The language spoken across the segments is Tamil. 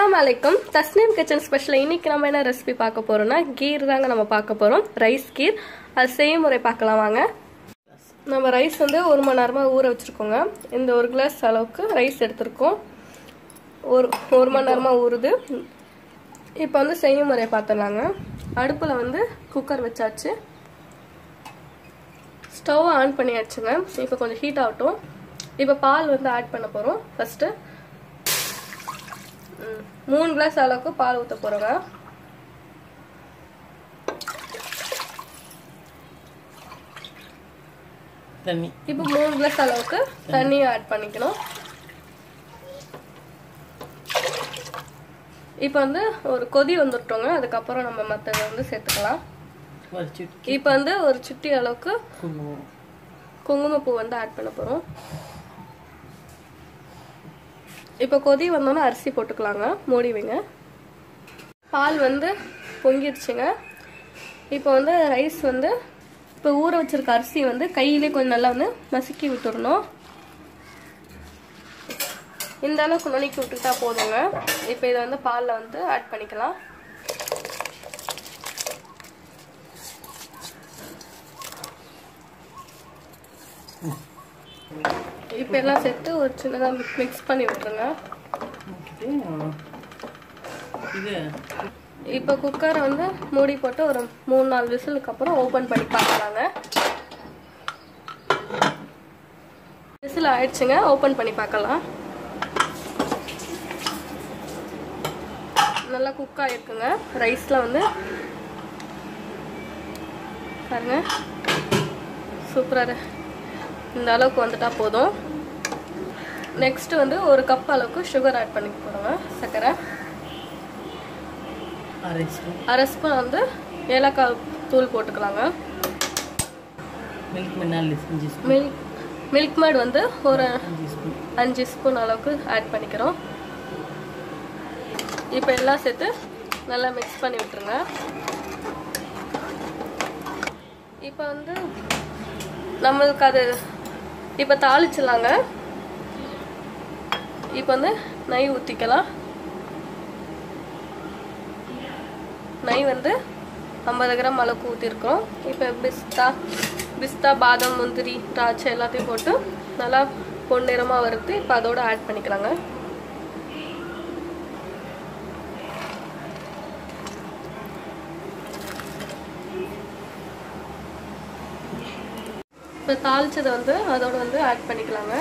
அஸ்ஸலாமு அலைக்கும் தஸ்னீம் கிச்சன் ஸ்பெஷல் இன்னைக்கு நம்ம என்ன ரெசிபி பார்க்க போறோம்னா கீர் தாங்க நம்ம பார்க்க போறோம் ரைஸ் கீர் அது செய்முறை பார்க்கலாம் வாங்க நம்ம ரைஸ் வந்து ஒரு மணி நேரமா ஊற வச்சிருக்கோங்க இந்த ஒரு கிளாஸ் அளவுக்கு ரைஸ் எடுத்திருக்கோம் ஒரு ஒரு மணி நேரமா ஊறுது இப்போ வந்து செய்முறை பார்த்துடலாங்க அடுப்பில் வந்து குக்கர் வச்சாச்சு ஸ்டவ் ஆன் பண்ணியாச்சுங்க இப்போ கொஞ்சம் ஹீட் ஆகட்டும் இப்போ பால் வந்து ஆட் பண்ண போகிறோம் ஃபஸ்ட்டு மூணு கிளாஸ் அளவுக்கு பால் ஊற்ற போகிறோங்க தண்ணி இப்போ மூணு கிளாஸ் அளவுக்கு தண்ணி ஆட் பண்ணிக்கணும் இப்போ வந்து ஒரு கொதி வந்துட்டோங்க அதுக்கப்புறம் நம்ம மற்றதை வந்து சேர்த்துக்கலாம் ஒரு சுட்டி இப்போ வந்து ஒரு சுட்டி அளவுக்கு குங்குமம் குங்குமப்பூ வந்து ஆட் பண்ண போகிறோம் இப்போ கொதி வந்தோன்னே அரிசி போட்டுக்கலாங்க மூடி வைங்க பால் வந்து பொங்கிடுச்சுங்க இப்போ வந்து ரைஸ் வந்து இப்போ ஊற வச்சிருக்க அரிசி வந்து கையிலே கொஞ்சம் நல்லா வந்து நசுக்கி விட்டுறணும் இந்த அளவுக்கு நுணுக்கி விட்டுக்கிட்டா போதுங்க இப்போ இதை வந்து பாலில் வந்து ஆட் பண்ணிக்கலாம் இப்போ எல்லாம் சேர்த்து ஒரு சின்னதாக மிக்ஸ் பண்ணி விட்டுருங்க இது இப்போ குக்கரை வந்து மூடி போட்டு ஒரு மூணு நாலு விசிலுக்கு அப்புறம் ஓப்பன் பண்ணி பார்க்கலாங்க விசில் ஆயிடுச்சுங்க ஓப்பன் பண்ணி பார்க்கலாம் நல்லா குக் ஆகிருக்குங்க ரைஸில் வந்து பாருங்க சூப்பராக இந்த அளவுக்கு வந்துட்டா போதும் நெக்ஸ்ட் வந்து ஒரு கப் அளவுக்கு சுகர் ஆட் பண்ணி போடுங்க சர்க்கரை அரை ஸ்பூன் அரை ஸ்பூன் வந்து ஏலக்காய் தூள் போட்டுக்கலாங்க மில்க் மின்னாலி அஞ்சு ஸ்பூன் மில்க் மில்க் மேட் வந்து ஒரு அஞ்சு ஸ்பூன் அஞ்சு ஸ்பூன் அளவுக்கு ஆட் பண்ணிக்கிறோம் இப்போ எல்லாம் சேர்த்து நல்லா மிக்ஸ் பண்ணி விட்டுருங்க இப்போ வந்து நம்மளுக்கு அது இப்போ தாளிச்சிடலாங்க இப்போ வந்து நெய் ஊற்றிக்கலாம் நெய் வந்து ஐம்பது கிராம் அளவுக்கு ஊற்றிருக்கோம் இப்போ பிஸ்தா பிஸ்தா பாதாம் முந்திரி திராட்சை எல்லாத்தையும் போட்டு நல்லா பொன்னிறமாக வறுத்து இப்போ அதோட ஆட் பண்ணிக்கலாங்க இப்போ தாளிச்சதை வந்து அதோட வந்து ஆட் பண்ணிக்கலாங்க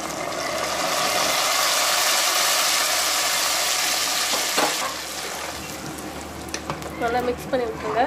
நல்லா மிக்ஸ் பண்ணி விட்டுருங்க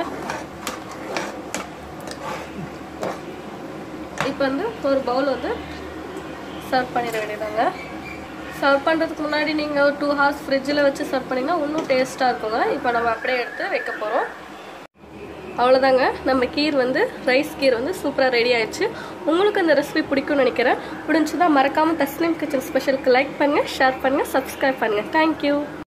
இப்போ வந்து ஒரு பவுல் வந்து சர்வ் பண்ணிட வேண்டியதாங்க சர்வ் பண்ணுறதுக்கு முன்னாடி நீங்கள் ஒரு டூ ஹவர்ஸ் ஃப்ரிட்ஜில் வச்சு சர்வ் பண்ணிங்கன்னா இன்னும் டேஸ்ட்டாக இருக்குங்க இப்போ நம்ம அப்படியே எடுத்து வைக்க போகிறோம் அவ்வளோதாங்க நம்ம கீர் வந்து ரைஸ் கீர் வந்து சூப்பராக ரெடி ஆயிடுச்சு உங்களுக்கு இந்த ரெசிபி பிடிக்கும்னு நினைக்கிறேன் பிடிச்சதா மறக்காமல் தஸ்லீம் கிச்சன் ஸ்பெஷலுக்கு லைக் பண்ணுங்கள் ஷேர் பண்ணுங்கள் சப்ஸ்கிரைப் பண்ணுங்கள் தேங்க்யூ